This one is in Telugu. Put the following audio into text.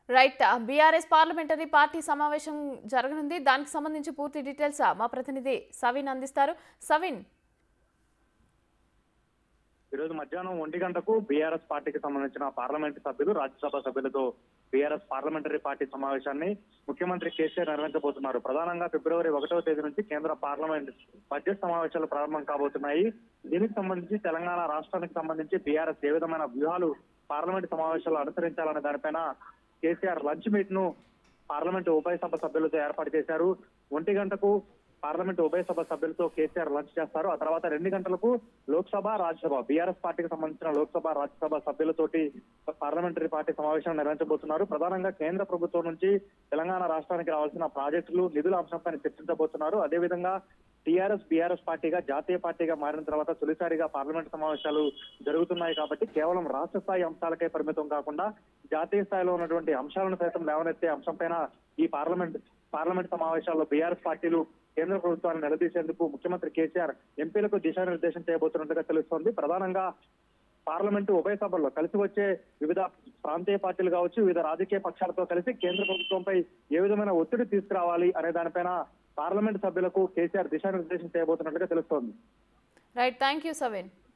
రైట్ బీఆర్ఎస్ పార్లమెంటరీ పార్టీ సమావేశం జరగనుంది దానికి సంబంధించి పూర్తి డీటెయిల్స్ మా ప్రతినిధి సవిన్ అందిస్తారు సవిన్ ఈరోజు మధ్యాహ్నం ఒంటి గంటకు బీఆర్ఎస్ పార్టీకి సంబంధించిన పార్లమెంట్ సభ్యులు రాజ్యసభ సభ్యులతో బీఆర్ఎస్ పార్లమెంటరీ పార్టీ సమావేశాన్ని ముఖ్యమంత్రి కేసీఆర్ నిర్వహించబోతున్నారు ప్రధానంగా ఫిబ్రవరి ఒకటవ తేదీ నుంచి కేంద్ర పార్లమెంట్ బడ్జెట్ సమావేశాలు ప్రారంభం కాబోతున్నాయి దీనికి సంబంధించి తెలంగాణ రాష్ట్రానికి సంబంధించి బీఆర్ఎస్ ఏ విధమైన వ్యూహాలు పార్లమెంట్ సమావేశాలు అనుసరించాలనే దానిపైన కేసీఆర్ లంచ్ మీట్ ను పార్లమెంట్ ఉభయ సభ సభ్యులతో ఏర్పాటు చేశారు ఒంటి గంటకు పార్లమెంట్ ఉభయ సభ సభ్యులతో కేసీఆర్ లంచ్ చేస్తారు ఆ తర్వాత రెండు గంటలకు లోక్సభ రాజ్యసభ బీఆర్ఎస్ పార్టీకి సంబంధించిన లోక్సభ రాజ్యసభ సభ్యులతోటి పార్లమెంటరీ పార్టీ సమావేశం నిర్వహించబోతున్నారు ప్రధానంగా కేంద్ర ప్రభుత్వం నుంచి తెలంగాణ రాష్ట్రానికి రావాల్సిన ప్రాజెక్టులు నిధుల అంశంపై చర్చించబోతున్నారు అదేవిధంగా టీఆర్ఎస్ బీఆర్ఎస్ పార్టీగా జాతీయ పార్టీగా మారిన తర్వాత తొలిసారిగా పార్లమెంట్ సమావేశాలు జరుగుతున్నాయి కాబట్టి కేవలం రాష్ట్ర స్థాయి అంశాలకే పరిమితం కాకుండా జాతీయ స్థాయిలో ఉన్నటువంటి అంశాలను సైతం లేవనెత్తే అంశంపైన ఈ పార్లమెంట్ పార్లమెంట్ సమావేశాల్లో బీఆర్ఎస్ పార్టీలు కేంద్ర ప్రభుత్వాన్ని నిలదీసేందుకు ముఖ్యమంత్రి కేసీఆర్ ఎంపీలకు దిశానిర్దేశం చేయబోతున్నట్టుగా తెలుస్తోంది ప్రధానంగా పార్లమెంటు ఉభయ సభల్లో కలిసి వచ్చే వివిధ ప్రాంతీయ పార్టీలు కావచ్చు వివిధ రాజకీయ పక్షాలతో కలిసి కేంద్ర ప్రభుత్వంపై ఏ విధమైన ఒత్తిడి తీసుకురావాలి అనే దానిపైన పార్లమెంట్ సభ్యులకు కేసీఆర్ దిశానిర్దేశం చేయబోతున్నట్లుగా తెలుస్తోంది రైట్ థ్యాంక్ యూ సవిన్